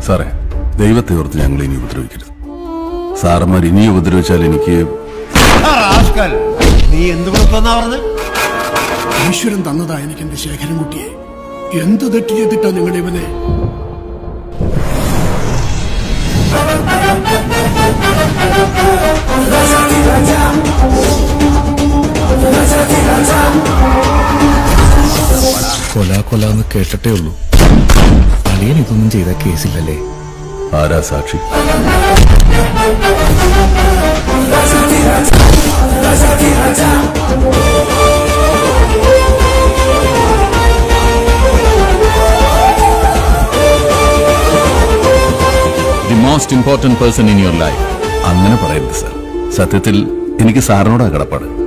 സാറേ ദൈവത്തെ ഓർത്ത് ഞങ്ങൾ ഇനി ഉപദ്രവിക്കരുത് സാറന്മാർ ഇനി ഉപദ്രവിച്ചാൽ എനിക്ക് ആ, റാസ്കൽ. നീ എന്ത് കൊടുക്കുമെന്നാ പറഞ്ഞത് ഈശ്വരൻ തന്നതാ എനിക്ക് എന്റെ ശേഖരൻകുട്ടിയെ എന്ത് തെറ്റ് ചെയ്തിട്ടാ നിങ്ങൾ ഇവനെ കൊല കൊല എന്ന് കേട്ടിട്ടേ ഉള്ളൂ അളിയൻ ഇതൊന്നും ചെയ്ത കേസില്ലല്ലേ ആരാ സാക്ഷി the most important person in your life അങ്ങനെ പറയരുത് സാർ സത്യത്തിൽ എനിക്ക് സാറിനോടാ കടപ്പാട്